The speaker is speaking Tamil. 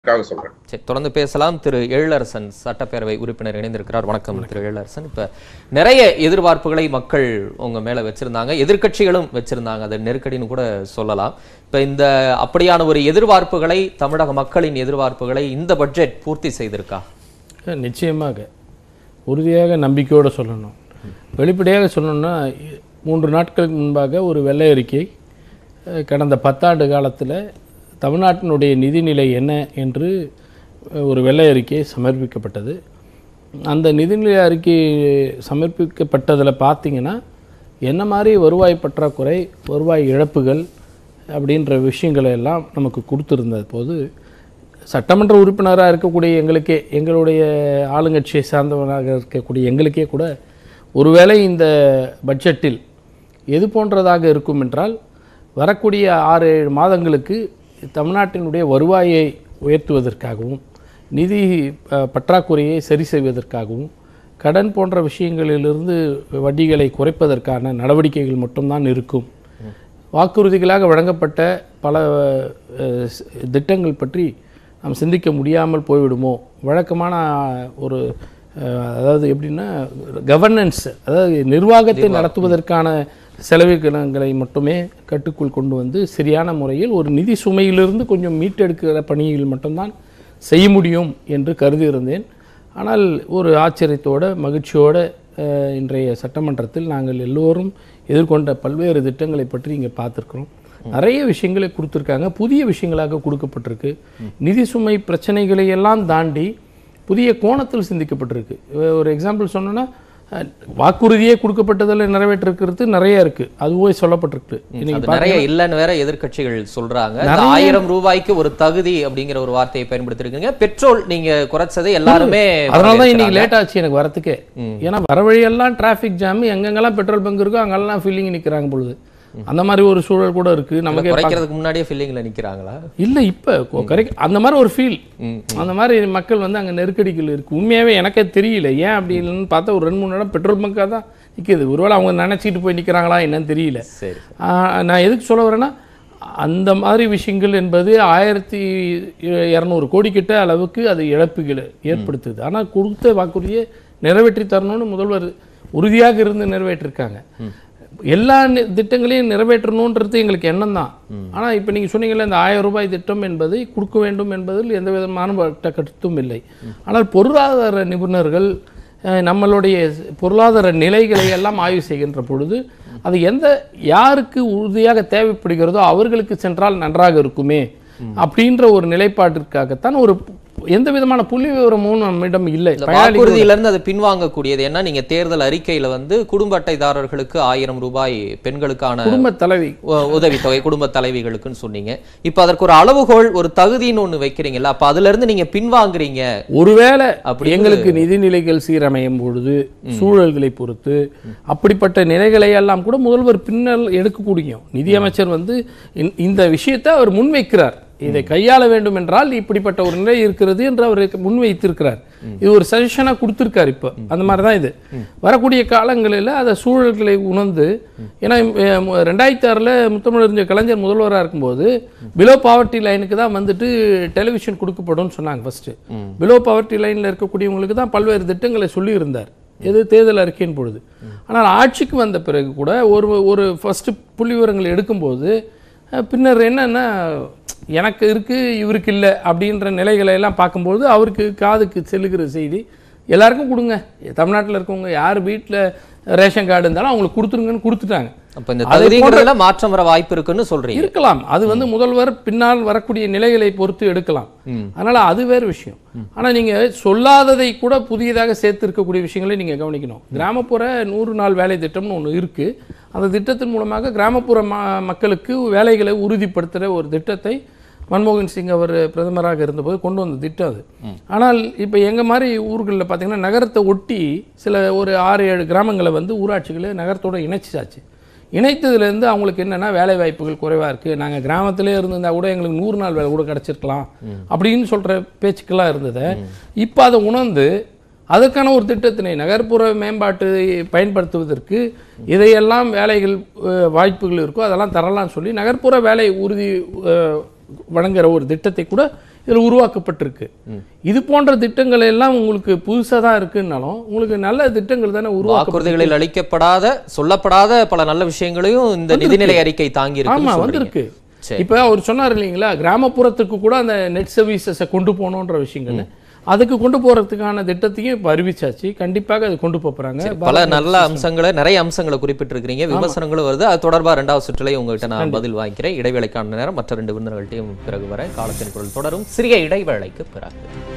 க்காக சொல்றேன் சரி தொடர்ந்து பேசலாம் திரு எழிலரசன் சட்டப்பேரவை உறுப்பினர் இணைந்திருக்கிறார் வணக்கம் திரு எழிலரசன் இப்ப நிறைய எதிர்பார்ப்புகளை மக்கள் உங்க மேல வச்சிருந்தாங்க எதிர்க்கட்சிகளும் வச்சிருந்தாங்க அதை நெருக்கடின்னு கூட சொல்லலாம் இப்ப இந்த அப்படியான ஒரு எதிர்பார்ப்புகளை தமிழக மக்களின் எதிர்பார்ப்புகளை இந்த பட்ஜெட் பூர்த்தி செய்திருக்கா நிச்சயமாக உறுதியாக நம்பிக்கையோடு சொல்லணும் வெளிப்படையாக சொல்லணும்னா இ- மூன்று நாட்களுக்கு முன்பாக ஒரு வெள்ளை அறிக்கை அஹ், கடந்த பத்தாண்டு காலத்தில் தமிழ்நாட்டினுடைய நிதிநிலை என்ன என்று அஹ், ஒரு வெள்ளை அறிக்கை சமர்ப்பிக்கப்பட்டது அந்த நிதிநிலை அறிக்கை சமர்ப்பிக்கப்பட்டதில் பார்த்தீங்கன்னா என்ன மாதிரி வருவாய் பற்றாக்குறை வருவாய் இழப்புகள் அப்படின்ற விஷயங்களை எல்லாம் நமக்கு கொடுத்துருந்த போது சட்டமன்ற உறுப்பினராக இருக்கக்கூடிய எங்களுக்கே எங்களுடைய ஆளுங்கட்சியை சார்ந்தவராக இருக்கக்கூடிய எங்களுக்கே கூட ஒருவேளை இந்த பட்ஜெட்டில் எது போன்றதாக இருக்கும் என்றால் வரக்கூடிய ஆறு ஏழு மாதங்களுக்கு தமிழ்நாட்டினுடைய வருவாயை உயர்த்துவதற்காகவும் நிதி அஹ், பற்றாக்குறையை சரி செய்வதற்காகவும் கடன் போன்ற விஷயங்களிலிருந்து வட்டிகளை குறைப்பதற்கான நடவடிக்கைகள் மட்டும்தான் இருக்கும் வாக்குறுதிகளாக வழங்கப்பட்ட பல அஹ், ஸ்- திட்டங்கள் பற்றி நாம் சிந்திக்க முடியாமல் போய்விடுமோ வழக்கமான ஒரு அஹ், அதாவது எப்படின்னா கவர்னன்ஸ் அதாவது நிர்வாகத்தை நடத்துவதற்கான செலவினங்களை மட்டுமே கட்டுக்குள் கொண்டு வந்து சரியான முறையில் ஒரு நிதி சுமையிலிருந்து கொஞ்சம் மீட்டெடுக்கிற பணியில் மட்டும்தான் செய்ய முடியும் என்று கருதியிருந்தேன் ஆனால் ஒரு ஆச்சரியத்தோட மகிழ்ச்சியோட அஹ், இன்றைய சட்டமன்றத்தில் நாங்கள் எல்லோரும் எதிர்கொண்ட பல்வேறு திட்டங்களை பற்றி இங்கே பார்த்துருக்குறோம் நிறைய விஷயங்களை கொடுத்துருக்காங்க புதிய விஷயங்களாக கொடுக்கப்பட்டிருக்கு நிதி சுமை பிரச்சனைகளை எல்லாம் தாண்டி புதிய கோணத்தில் சிந்திக்கப்பட்டிருக்கு அஹ் ஒரு எக்ஸாம்பிள் சொன்னோன்னா அஹ், வாக்குறுதியே கொடுக்கப்பட்டதில் நிறைவேற்றிருக்கிறது நிறைய இருக்கு அதுவே சொல்லப்பட்டிருக்கு இன்னைக்கு அது நிறைய இல்லைன்னு வேற எதிர்க்கட்சிகள் சொல்றாங்க இந்த ஆயிரம் ரூபாய்க்கு ஒரு தகுதி அப்படிங்கிற ஒரு வார்த்தையை பயன்படுத்திருக்கீங்க பெட்ரோல் நீங்க குறைச்சதை எல்லாருமே அதனால தான் இன்னைக்கு லேட் ஆச்சு எனக்கு வரத்துக்கே ஏன்னா வர வழியெல்லாம் டிராஃபிக் ஜாம் எங்கெங்கெல்லாம் பெட்ரோல் பங்க் இருக்கோ அங்கெல்லாம் ஃபில்லிங் நிற்கிறாங்க பொழுது அந்த மாதிரி ஒரு சூழல் கூட இருக்கு நமக்கே குறைக்கிறதுக்கு முன்னாடியே ஃபில்லிங்ல நிக்கிறாங்களா இல்ல இப்ப கரெக்ட் அந்த மாதிரி ஒரு ஃபீல் அந்த மாதிரி மக்கள் வந்து அங்க நெருக்கடிகள் இருக்கு உண்மையாவே எனக்கே தெரியல ஏன் அப்படி இல்லைன்னு பார்த்தா ஒரு ரெண்டு மூணு இடம் பெட்ரோல் பங்காக தான் நிக்குது ஒருவேளை அவங்க நினைச்சிட்டு போய் நிக்கிறாங்களா என்னன்னு தெரியல சரி ஆஹ் நான் எதுக்கு சொல்ல வரேன்னா அந்த மாதிரி விஷயங்கள் என்பது ஆயிரத்தி இரநூறு கோடி கிட்ட அளவுக்கு அது இழப்புகளை ஏற்படுத்துது ஆனால் கொடுத்த வாக்குறுதியை நிறைவேற்றி தரணும்னு முதல்வர் உறுதியாக இருந்து நிறைவேற்றிருக்காங்க எல்லா நி- திட்டங்களையும் நிறைவேற்றணுன்றது எங்களுக்கு எண்ணம் தான் ஆனால் இப்போ நீங்கள் சொன்னீங்கல்ல இந்த ஆயிரம் ரூபாய் திட்டம் என்பதை கொடுக்க வேண்டும் என்பதில் எந்த விதமான வட்ட கருத்தும் இல்லை ஆனால் பொருளாதார நிபுணர்கள் அஹ், நம்மளுடைய பொருளாதார நிலைகளை எல்லாம் ஆய்வு செய்கின்ற பொழுது அது எந்த யாருக்கு உறுதியாக தேவைப்படுகிறதோ அவர்களுக்கு சென்றால் நன்றாக இருக்குமே அப்படின்ற ஒரு நிலைப்பாட்டிற்காகத்தான் ஒரு எந்த விதமான புள்ளி விவரமும் நம்மிடம் இல்லை இந்த வாக்குறுதியில இருந்து அதை பின்வாங்கக்கூடியது என்ன நீங்க தேர்தல் அறிக்கையில வந்து குடும்ப அட்டைதாரர்களுக்கு ஆயிரம் ரூபாய் பெண்களுக்கான குடும்ப தலைவி உ- உதவித்தொகை குடும்ப தலைவிகளுக்குன்னு சொன்னீங்க இப்ப அதற்கு ஒரு அளவுகோல் ஒரு தகுதின்னு ஒண்ணு வைக்கிறீங்கல்ல அப்ப அதுல இருந்து நீங்க பின்வாங்குறீங்க ஒருவேளை அப்படி எங்களுக்கு நிதிநிலைகள் சீரமையும் பொழுது சூழல்களை பொறுத்து அப்படிப்பட்ட நிலைகளை எல்லாம் கூட முதல்வர் பின்னர் எடுக்கக்கூடிய நிதியமைச்சர் வந்து இந்த- இந்த விஷயத்தை அவர் முன்வைக்கிறார் இதை கையாள வேண்டும் என்றால் இப்படிப்பட்ட ஒரு நிலை இருக்கிறது என்று அவர் முன்வைத்திருக்கிறார் இது ஒரு சஜஷனாக கொடுத்துருக்காரு இப்போ அந்த மாதிரி தான் இது வரக்கூடிய காலங்களில் அதை சூழல்களை உணர்ந்து ஏன்னா அஹ், மு- ரெண்டாயிரத்தி ஆறில் முத்தமிழறிஞர் கலைஞர் முதல்வராக இருக்கும்போது பிலோ பாவர்ட்டி லைனுக்கு தான் வந்துட்டு டெலிவிஷன் கொடுக்கப்படும் சொன்னாங்க ஃபர்ஸ்ட் பிலோ பாவர்ட்டி லைனில் இருக்கக்கூடியவங்களுக்கு தான் பல்வேறு திட்டங்களை சொல்லியிருந்தார் எது தேர்தல் அறிக்கையின் பொழுது ஆனால் ஆட்சிக்கு வந்த பிறகு கூட ஒரு ஒரு ஃபர்ஸ்ட் புள்ளி விவரங்கள் எடுக்கும்போது அஹ், பின்னர் என்னன்னா எனக்கு இருக்கு இவருக்கு இல்லை அப்படின்ற நிலைகளை எல்லாம் பார்க்கும்போது அவருக்கு காதுக்கு செல்லுகிற செய்தி எல்லாருக்கும் கொடுங்க தமிழ்நாட்டில் இருக்கவங்க யார் வீட்டில் ரேஷன் கார்டு இருந்தாலும் அவங்களுக்கு கொடுத்துருங்கன்னு கொடுத்துட்டாங்க அப்ப இந்த அதை தகுதிங்கிறதுல மாற்றம் வர வாய்ப்பு இருக்குன்னு சொல்றீங்க இருக்கலாம் அது வந்து முதல்வர் பின்னால் வரக்கூடிய நிலைகளை பொறுத்து எடுக்கலாம் அதனால அது வேறு விஷயம் ஆனா நீங்க சொல்லாததை கூட புதியதாக சேர்த்து இருக்கக்கூடிய விஷயங்களை நீங்க கவனிக்கணும் கிராமப்புற நூறு நாள் வேலை திட்டம்னு ஒன்று இருக்கு அந்த திட்டத்தின் மூலமாக கிராமப்புற ம- மக்களுக்கு வேலைகளை உறுதிப்படுத்துகிற ஒரு திட்டத்தை மன்மோகன் சிங் அவர் பிரதமராக இருந்தபோது கொண்டு வந்த திட்டம் அது ஆனால் இப்போ எங்கள் மாதிரி ஊர்களில் பார்த்தீங்கன்னா நகரத்தை ஒட்டி சில ஒரு ஆறு ஏழு கிராமங்களை வந்து ஊராட்சிகளை நகரத்தோட இணைச்சாச்சு இணைத்ததுலேருந்து அவங்களுக்கு என்னென்னா வேலை வாய்ப்புகள் குறைவாக இருக்குது நாங்கள் கிராமத்திலே இருந்திருந்தா கூட எங்களுக்கு நூறு நாள் வேலை கூட கிடச்சிருக்கலாம் அப்படின்னு சொல்கிற பேச்சுக்கெல்லாம் இருந்தது இப்போ அதை உணர்ந்து அதற்கான ஒரு திட்டத்தினை நகர்ப்புற மேம்பாட்டு பயன்படுத்துவதற்கு இதையெல்லாம் வேலைகள் அஹ், வாய்ப்புகள் இருக்கோ அதெல்லாம் தரலாம்னு சொல்லி நகர்ப்புற வேலை உறுதி அஹ், வழங்குற ஒரு திட்டத்தை கூட இதில் உருவாக்கப்பட்டிருக்கு இது போன்ற திட்டங்கள் எல்லாம் உங்களுக்கு புதுசாக தான் இருக்குன்னாலும் உங்களுக்கு நல்ல திட்டங்கள் தானே உருவாக்க வாக்குறுதிகளில் அளிக்கப்படாத சொல்லப்படாத பல நல்ல விஷயங்களையும் இந்த நிதிநிலை அறிக்கை தாங்கி ஆமா இருக்கு வந்திருக்கு சரி. இப்போ அவர் சொன்னார் இல்லைங்களா கிராமப்புறத்துக்கு கூட அந்த நெட் சர்வீசஸை கொண்டு போகணுன்ற விஷயங்கள் அதுக்கு கொண்டு போறதுக்கான திட்டத்தையும் இப்போ அறிவிச்சாச்சு கண்டிப்பாக அது கொண்டு போக போறாங்க பல நல்ல அம்சங்களை நிறைய அம்சங்களை குறிப்பிட்டிருக்கிறீங்க விமர்சனங்களும் வருது அது தொடர்பா ரெண்டாவது சுற்றுலை உங்ககிட்ட நான் பதில் வாங்கிக்கிறேன் இடைவேளைக்கான நேரம் மற்ற ரெண்டு விருந்தினர்கள்ட்டையும் பிறகு வர காலத்தின் குரல் தொடரும் சிறிய இடைவேளைக்கு பிறகு